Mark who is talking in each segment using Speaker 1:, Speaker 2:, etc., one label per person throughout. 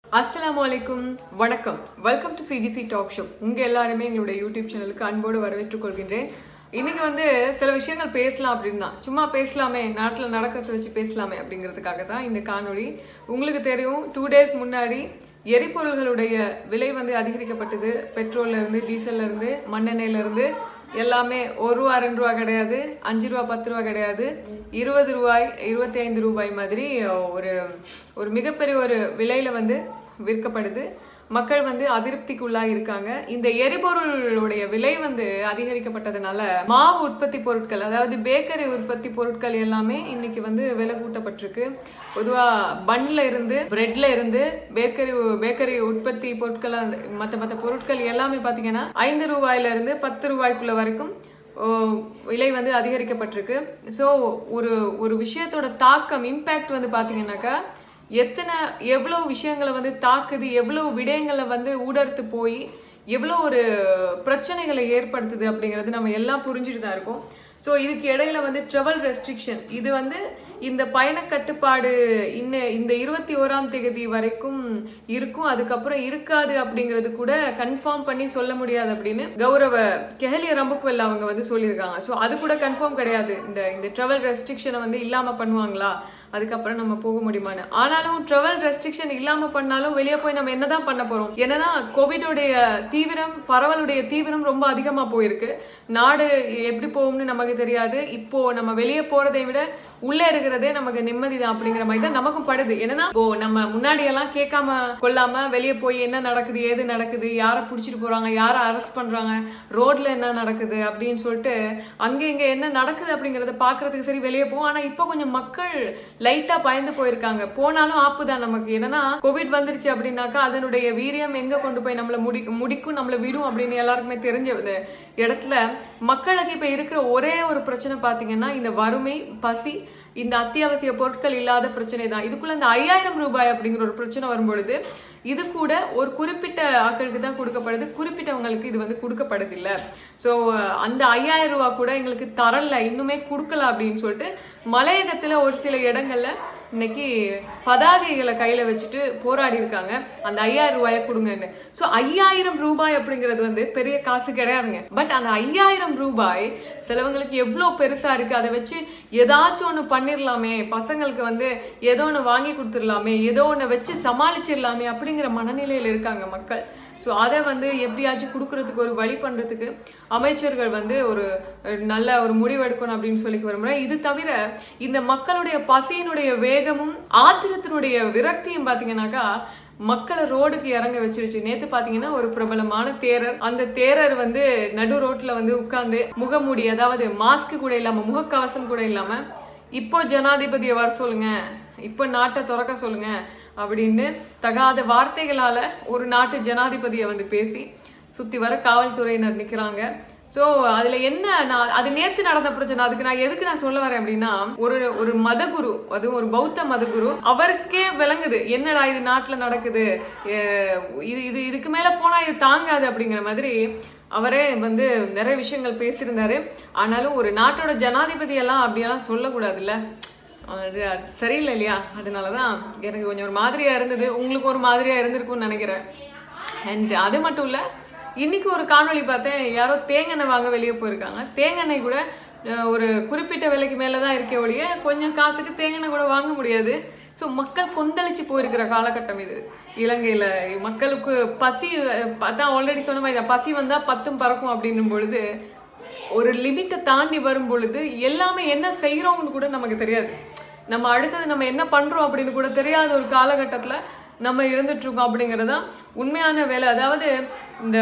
Speaker 1: அஸ்ஸலாமு அலைக்கும் வணக்கம் welcome to CGC talk show உங்க எல்லாருமே எங்களுடைய யூடியூப் சேனலுக்கு அன்போடு வரவேற்றுக் கொள்கின்றேன் இன்னைக்கு வந்து சில விஷயங்கள் பேசலாம் அப்படின்னு தான் சும்மா பேசலாமே நாட்டில் நடக்கிறத வச்சு பேசலாமே அப்படிங்கிறதுக்காக தான் இந்த காணொளி உங்களுக்கு தெரியும் டூ டேஸ் முன்னாடி எரிபொருள்களுடைய விலை வந்து அதிகரிக்கப்பட்டது பெட்ரோல்ல இருந்து டீசல்ல இருந்து மண்ணெண்ணெயில இருந்து எல்லாமே ஒரு ரூபா ரெண்டு ரூபா கிடையாது அஞ்சு ரூபா பத்து ரூபா கிடையாது இருபது ரூபாய் இருபத்தி ஐந்து ரூபாய் மாதிரி ஒரு ஒரு மிகப்பெரிய ஒரு விலையில வந்து விற்கப்படுது மக்கள் வந்து அதிருப்திக்குள்ளா இருக்காங்க இந்த எரிபொருளுடைய விலை வந்து அதிகரிக்கப்பட்டதுனால மாவு உற்பத்தி பொருட்கள் அதாவது பேக்கரி உற்பத்தி பொருட்கள் எல்லாமே இன்னைக்கு வந்து விலை கூட்டப்பட்டிருக்கு பொதுவா பன்ல இருந்து பிரெட்ல இருந்து பேக்கரி பேக்கரி உற்பத்தி பொருட்கள் அந்த மற்ற மற்ற பொருட்கள் எல்லாமே பாத்தீங்கன்னா ஐந்து ரூபாயில இருந்து பத்து ரூபாய்க்குள்ள வரைக்கும் ஓ, விலை வந்து அதிகரிக்கப்பட்டிருக்கு ஸோ ஒரு ஒரு விஷயத்தோட தாக்கம் இம்பேக்ட் வந்து பார்த்தீங்கன்னாக்கா எத்தனை எவ்வளோ விஷயங்களை வந்து தாக்குது எவ்வளோ விடயங்களை வந்து ஊடறுத்து போய் எவ்வளோ ஒரு பிரச்சனைகளை ஏற்படுத்துது அப்படிங்கிறது நம்ம எல்லாம் புரிஞ்சுட்டு தான் இருக்கோம் ஸோ இதுக்கு இடையில வந்து ட்ராவல் ரெஸ்ட்ரிக்ஷன் இது வந்து இந்த பயண கட்டுப்பாடு இன்ன இந்த இருபத்தி ஓராம் தேதி வரைக்கும் இருக்கும் அதுக்கப்புறம் இருக்காது அப்படிங்கிறது கூட கன்ஃபார்ம் பண்ணி சொல்ல முடியாது அப்படின்னு கௌரவ கெஹலிய ரம்புக்வெல் அவங்க வந்து சொல்லியிருக்காங்க ஸோ அது கூட கன்ஃபார்ம் கிடையாது இந்த இந்த ட்ராவல் ரெஸ்ட்ரிக்ஷனை வந்து இல்லாம பண்ணுவாங்களா அதுக்கப்புறம் நம்ம போக முடியுமான்னு ஆனாலும் ட்ராவல் ரெஸ்ட்ரிக்ஷன் இல்லாம பண்ணாலும் வெளியே போய் நம்ம என்னதான் பண்ண போறோம் என்னன்னா கோவிடோடைய தீவிரம் பரவலுடைய தீவிரம் ரொம்ப அதிகமா போயிருக்கு நாடு எப்படி போகும்னு நமக்கு தெரியாது இப்போ நம்ம வெளியே போறதை விட உள்ள இருக்கிறதே நமக்கு நிம்மதி தான் அப்படிங்கிற மாதிரி தான் நமக்கும் படுது என்னன்னா இப்போ நம்ம முன்னாடி எல்லாம் கேட்காம கொள்ளாம வெளியே போய் என்ன நடக்குது ஏது நடக்குது யாரை பிடிச்சிட்டு போறாங்க யாரை அரெஸ்ட் பண்றாங்க ரோட்ல என்ன நடக்குது அப்படின்னு சொல்லிட்டு அங்க இங்க என்ன நடக்குது அப்படிங்கறத பாக்குறதுக்கு சரி வெளியே போவோம் ஆனா இப்போ கொஞ்சம் மக்கள் லைட்டா பயந்து போயிருக்காங்க போனாலும் ஆப்பு தான் நமக்கு என்னன்னா கோவிட் வந்துருச்சு அப்படின்னாக்கா அதனுடைய வீரியம் எங்க கொண்டு போய் நம்மள முடி முடிக்கும் நம்மள விடும் அப்படின்னு எல்லாருக்குமே தெரிஞ்ச இந்த இடத்துல மக்களுக்கு இப்ப இருக்கிற ஒரே ஒரு பிரச்சனை பாத்தீங்கன்னா இந்த வறுமை பசி இந்த அத்தியாவசிய பொருட்கள் இல்லாத பிரச்சனை தான் இதுக்குள்ள இந்த ஐயாயிரம் ரூபாய் அப்படிங்கிற ஒரு பிரச்சனை வரும்பொழுது இது கூட ஒரு குறிப்பிட்ட ஆட்களுக்கு தான் கொடுக்கப்படுது குறிப்பிட்டவங்களுக்கு இது வந்து கொடுக்கப்படுதில்ல ஸோ அந்த ஐயாயிரம் ரூபாய் கூட எங்களுக்கு தரல இன்னுமே கொடுக்கல அப்படின்னு சொல்லிட்டு மலையகத்துல ஒரு சில இடங்கள்ல இன்னைக்கு பதாகைகளை கையில வச்சுட்டு போராடி இருக்காங்க அந்த ஐயாயிரம் ரூபாயை கொடுங்கன்னு ஸோ ஐயாயிரம் ரூபாய் அப்படிங்கிறது வந்து பெரிய காசு கிடையாதுங்க பட் அந்த ஐயாயிரம் ரூபாய் சிலவங்களுக்கு எவ்வளோ பெருசா இருக்கு அதை வச்சு ஏதாச்சும் ஒன்று பண்ணிடலாமே பசங்களுக்கு வந்து ஏதோ ஒன்று வாங்கி கொடுத்துடலாமே ஏதோ ஒன்று வச்சு சமாளிச்சிடலாமே அப்படிங்கிற மனநிலையில் இருக்காங்க மக்கள் ஸோ அதை வந்து எப்படியாச்சும் கொடுக்கறதுக்கு ஒரு வழி பண்ணுறதுக்கு அமைச்சர்கள் வந்து ஒரு அஹ், நல்ல ஒரு முடிவெடுக்கணும் அப்படின்னு சொல்லி விரும்புகிறேன் இது தவிர இந்த மக்களுடைய பசியினுடைய வேகமும் ஆத்திரத்தினுடைய விரக்தியும் பார்த்தீங்கன்னாக்கா மக்களை ரோடுக்கு இறங்க வச்சிருச்சு நேத்து பாத்தீங்கன்னா ஒரு பிரபலமான தேரர் அந்த தேரர் வந்து நடு ரோட்ல வந்து உட்கார்ந்து முகமூடி அதாவது மாஸ்க் கூட இல்லாம முகக்கவசம் கூட இல்லாம இப்போ ஜனாதிபதியை வர சொல்லுங்க இப்போ நாட்டை திறக்க சொல்லுங்க அப்படின்னு தகாத வார்த்தைகளால ஒரு நாட்டு ஜனாதிபதியை வந்து பேசி சுத்தி வர காவல்துறையினர் நிக்கிறாங்க சோ அதுல என்ன நான் அது நேத்து நடந்த பிரச்சனை அதுக்கு நான் எதுக்கு நான் சொல்ல வரேன் அப்படின்னா ஒரு ஒரு மதகுரு அதுவும் ஒரு பௌத்த மதகுரு அவருக்கே விளங்குது என்னடா இது நாட்டுல நடக்குது அஹ் இது இது இதுக்கு மேல போனா இது தாங்காது அப்படிங்கிற மாதிரி அவரே வந்து நிறைய விஷயங்கள் பேசியிருந்தாரு ஆனாலும் ஒரு நாட்டோட ஜனாதிபதி எல்லாம் அப்படியெல்லாம் சொல்லக்கூடாதுல்ல அது அது சரியில்லை இல்லையா அதனாலதான் எனக்கு கொஞ்சம் ஒரு மாதிரியா இருந்தது உங்களுக்கு ஒரு மாதிரியா இருந்திருக்கும்னு நினைக்கிறேன் அண்ட் அது மட்டும் இல்ல இன்னைக்கு ஒரு காணொளி பார்த்தேன் யாரோ தேங்காய் வாங்க வெளியே போயிருக்காங்க தேங்காய் கூட அஹ், ஒரு குறிப்பிட்ட விலைக்கு மேலே தான் இருக்கே ஒழிய கொஞ்சம் காசுக்கு தேங்காய் கூட வாங்க முடியாது ஸோ மக்கள் கொந்தளிச்சு போயிருக்கிற காலகட்டம் இது இலங்கையில மக்களுக்கு பசி அஹ், அதான் ஆல்ரெடி சொன்ன மாதிரி தான், பசி வந்தா பத்தும் பறக்கும் அப்படின்னும் பொழுது ஒரு லிமிட்டை தாண்டி வரும் பொழுது எல்லாமே என்ன செய்கிறோம்னு கூட நமக்கு தெரியாது நம்ம அடுத்தது நம்ம என்ன பண்றோம் அப்படின்னு கூட தெரியாத ஒரு காலகட்டத்துல நம்ம இருந்துட்டு இருக்கோம் அப்படிங்கிறது தான் உண்மையான வேலை அதாவது இந்த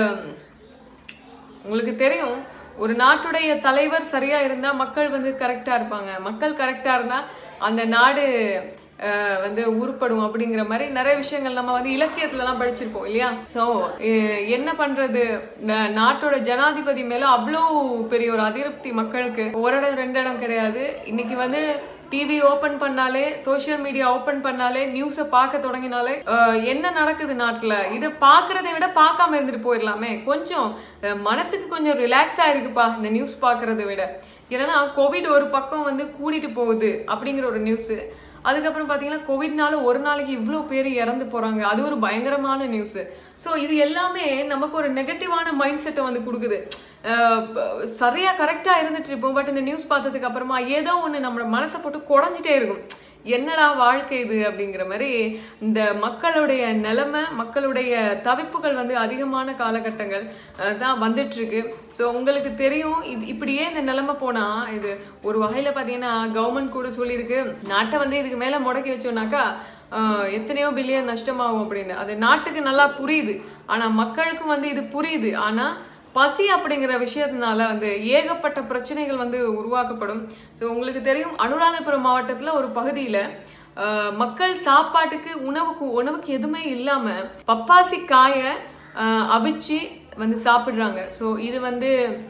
Speaker 1: உங்களுக்கு தெரியும் ஒரு நாட்டுடைய தலைவர் சரியா இருந்தா மக்கள் வந்து கரெக்டா இருப்பாங்க மக்கள் கரெக்டா இருந்தா அந்த நாடு அஹ், வந்து உருப்படும் அப்படிங்கிற மாதிரி நிறைய விஷயங்கள் நம்ம வந்து இலக்கியத்துல எல்லாம் படிச்சிருப்போம் இல்லையா சோ என்ன பண்றது ந- நாட்டோட ஜனாதிபதி மேல அவ்வளோ பெரிய ஒரு அதிருப்தி மக்களுக்கு ஒரு இடம் ரெண்டு இடம் கிடையாது இன்னைக்கு வந்து டிவி ஓபன் பண்ணாலே சோஷியல் மீடியா ஓபன் பண்ணாலே நியூஸை பார்க்க தொடங்கினாலே அஹ், என்ன நடக்குது நாட்டுல இதை பார்க்கறதை விட பார்க்காம இருந்துட்டு போயிடலாமே கொஞ்சம் அஹ், மனசுக்கு கொஞ்சம் ரிலாக்ஸா இருக்குப்பா இந்த நியூஸ் பார்க்கறதை விட ஏன்னா கோவிட் ஒரு பக்கம் வந்து கூடிட்டு போகுது அப்படிங்கிற ஒரு நியூஸ் அதுக்கப்புறம் பார்த்தீங்கன்னா கோவிட்னால ஒரு நாளைக்கு இவ்வளோ பேர் இறந்து போகிறாங்க அது ஒரு பயங்கரமான நியூஸு ஸோ இது எல்லாமே நமக்கு ஒரு நெகட்டிவான மைண்ட் செட்டை வந்து கொடுக்குது அஹ் ப- சரியா கரெக்டாக இருந்துட்டு இருப்போம் பட் இந்த நியூஸ் பார்த்ததுக்கு அப்புறமா ஏதோ ஒன்று நம்மளோட மனசை போட்டு குடஞ்சிட்டே இருக்கும் என்னடா வாழ்க்கை இது அப்படிங்கிற மாதிரி இந்த மக்களுடைய நிலைமை மக்களுடைய தவிப்புகள் வந்து அதிகமான காலகட்டங்கள் அஹ், தான் வந்துட்டு இருக்கு ஸோ உங்களுக்கு தெரியும் இது இப்படியே இந்த நிலைமை போனா இது ஒரு வகையில பார்த்தீங்கன்னா கவர்மெண்ட் கூட சொல்லியிருக்கு நாட்டை வந்து இதுக்கு மேல முடக்கி வச்சோம்னாக்கா ஆஹ் எத்தனையோ பில்லியன் நஷ்டமாகும் அப்படின்னு அது நாட்டுக்கு நல்லா புரியுது ஆனா மக்களுக்கும் வந்து இது புரியுது ஆனா பசி அப்படிங்கிற விஷயத்தினால வந்து ஏகப்பட்ட பிரச்சனைகள் வந்து உருவாக்கப்படும் ஸோ உங்களுக்கு தெரியும் அனுராதபுரம் மாவட்டத்துல ஒரு பகுதியில ஆஹ் மக்கள் சாப்பாட்டுக்கு உணவுக்கு உணவுக்கு எதுவுமே இல்லாம பப்பாசி காயை ஆஹ் அவிச்சு வந்து சாப்பிடுறாங்க ஸோ இது வந்து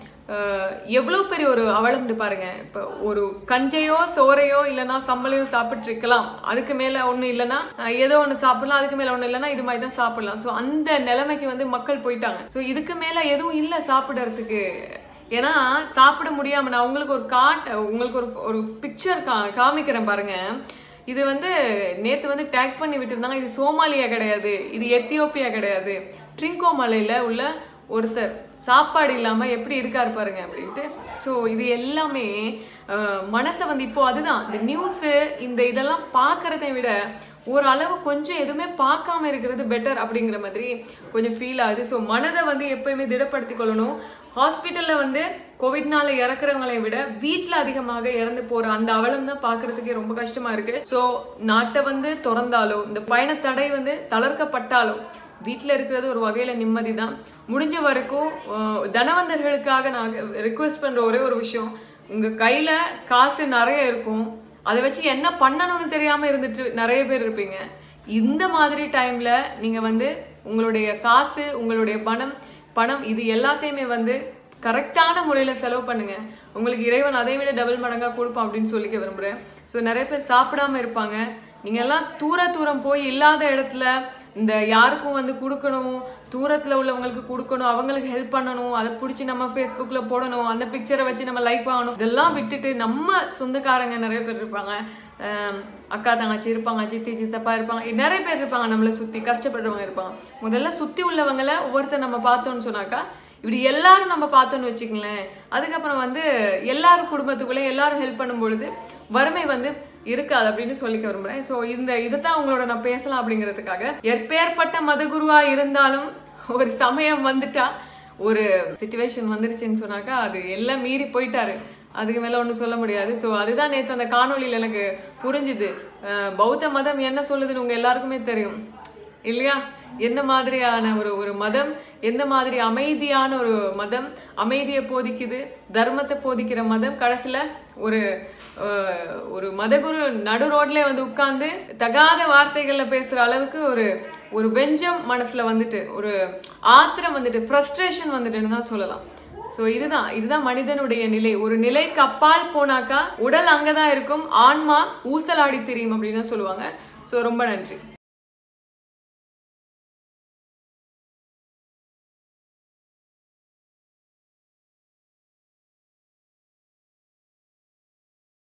Speaker 1: ஆஹ் எவ்வளவு பெரிய ஒரு அவலம்னு பாருங்க இப்போ ஒரு கஞ்சையோ சோறையோ இல்லைன்னா சம்பளையோ சாப்பிட்டு இருக்கலாம் அதுக்கு மேல ஒண்ணு இல்லைன்னா ஆஹ் ஏதோ ஒண்ணு சாப்பிடலாம் அதுக்கு மேல ஒண்ணு இல்லைன்னா இது மாதிரி தான் சாப்பிடலாம் ஸோ அந்த நிலைமைக்கு வந்து மக்கள் போயிட்டாங்க ஸோ இதுக்கு மேல எதுவும் இல்லை சாப்பிடறதுக்கு ஏன்னா சாப்பிட முடியாம நான் உங்களுக்கு ஒரு காட் உங்களுக்கு ஒரு ஒரு பிக்சர் கா காமிக்கிறேன் பாருங்க இது வந்து நேத்து வந்து டேக் பண்ணி விட்டுருந்தாங்க இது சோமாலியா கிடையாது இது எத்தியோப்பியா கிடையாது ட்ரிங்கோ மலையில உள்ள ஒருத்தர் சாப்பாடு இல்லாம எப்படி இருக்காரு பாருங்க அப்படின்ட்டு ஸோ இது எல்லாமே அஹ், மனசை வந்து இப்போ அதுதான் இந்த நியூஸு இந்த இதெல்லாம் பார்க்கறதை விட ஓரளவு கொஞ்சம் எதுவுமே பார்க்காம இருக்கிறது பெட்டர் அப்படிங்கிற மாதிரி கொஞ்சம் ஃபீல் ஆகுது ஸோ மனதை வந்து எப்பயுமே திடப்படுத்திக் கொள்ளணும் ஹாஸ்பிட்டலில் வந்து கோவிட்னால இறக்குறவங்களை விட வீட்டில் அதிகமாக இறந்து போற அந்த அவலம் தான் பார்க்கறதுக்கே ரொம்ப கஷ்டமா இருக்கு ஸோ நாட்டை வந்து திறந்தாலோ இந்த பயணத்தடை வந்து தளர்க்கப்பட்டாலோ வீட்டில் இருக்கிறது ஒரு வகையில் நிம்மதி தான் முடிஞ்ச வரைக்கும் அஹ், தனவந்தர்களுக்காக நான் ரிக்வெஸ்ட் பண்ணுற ஒரே ஒரு விஷயம் உங்கள் கையில் காசு நிறைய இருக்கும் அதை வச்சு என்ன பண்ணணும்னு தெரியாமல் இருந்துட்டு நிறைய பேர் இருப்பீங்க இந்த மாதிரி டைமில் நீங்கள் வந்து உங்களுடைய காசு உங்களுடைய பணம் பணம் இது எல்லாத்தையுமே வந்து கரெக்டான முறையில் செலவு பண்ணுங்க உங்களுக்கு இறைவன் அதை விட டபுள் மடங்காக கொடுப்பான் அப்படின்னு சொல்லிக்க விரும்புகிறேன் ஸோ நிறைய பேர் சாப்பிடாம இருப்பாங்க நீங்க எல்லாம் தூர தூரம் போய் இல்லாத இடத்துல இந்த யாருக்கும் வந்து கொடுக்கணும் தூரத்துல உள்ளவங்களுக்கு கொடுக்கணும் அவங்களுக்கு ஹெல்ப் பண்ணணும் அதை பிடிச்சி நம்ம ஃபேஸ்புக்ல போடணும் அந்த பிக்சரை வச்சு நம்ம லைக் பண்ணணும் இதெல்லாம் விட்டுட்டு நம்ம சொந்தக்காரங்க நிறைய பேர் இருப்பாங்க ஆம், அக்கா தங்கச்சி இருப்பாங்க சித்தி சித்தப்பா இருப்பாங்க நிறைய பேர் இருப்பாங்க நம்மளை சுத்தி கஷ்டப்படுறவங்க இருப்பாங்க முதல்ல சுத்தி உள்ளவங்கள ஒவ்வொருத்தர் நம்ம பார்த்தோம்னு சொன்னாக்கா இப்படி எல்லாரும் நம்ம பார்த்தோம்னு வச்சுக்கங்களேன் அதுக்கப்புறம் வந்து எல்லாரும் குடும்பத்துக்குள்ளே எல்லாரும் ஹெல்ப் பண்ணும் பொழுது வறுமை வந்து இருக்காது அப்படின்னு சொல்லிக்க விரும்புறேன் ஸோ இந்த இதைத்தான் உங்களோட நான் பேசலாம் அப்படிங்கிறதுக்காக எப்பேற்பட்ட மதகுருவா இருந்தாலும் ஒரு சமயம் வந்துட்டா ஒரு சுச்சுவேஷன் வந்துருச்சுன்னு சொன்னாக்கா அது எல்லாம் மீறி போயிட்டாரு அதுக்கு மேல ஒன்றும் சொல்ல முடியாது ஸோ அதுதான் நேற்று அந்த காணொளியில் எனக்கு புரிஞ்சுது அஹ் பௌத்த மதம் என்ன சொல்லுதுன்னு உங்க எல்லாருக்குமே தெரியும் இல்லையா என்ன மாதிரியான ஒரு ஒரு மதம் எந்த மாதிரி அமைதியான ஒரு மதம் அமைதியை போதிக்குது தர்மத்தை போதிக்கிற மதம் கடைசியில ஒரு அஹ், ஒரு மதகுரு நடு ரோட்ல வந்து உட்கார்ந்து தகாத வார்த்தைகள்ல பேசுற அளவுக்கு ஒரு ஒரு வெஞ்சம் மனசுல வந்துட்டு ஒரு ஆத்திரம் வந்துட்டு ஃப்ரஸ்ட்ரேஷன் வந்துட்டுன்னு தான் சொல்லலாம் ஸோ இதுதான் இதுதான் மனிதனுடைய நிலை ஒரு நிலைக்கு அப்பால் போனாக்கா உடல் அங்கதான் இருக்கும் ஆன்மா ஊசலாடி தெரியும் அப்படின்னு தான் சொல்லுவாங்க ஸோ ரொம்ப நன்றி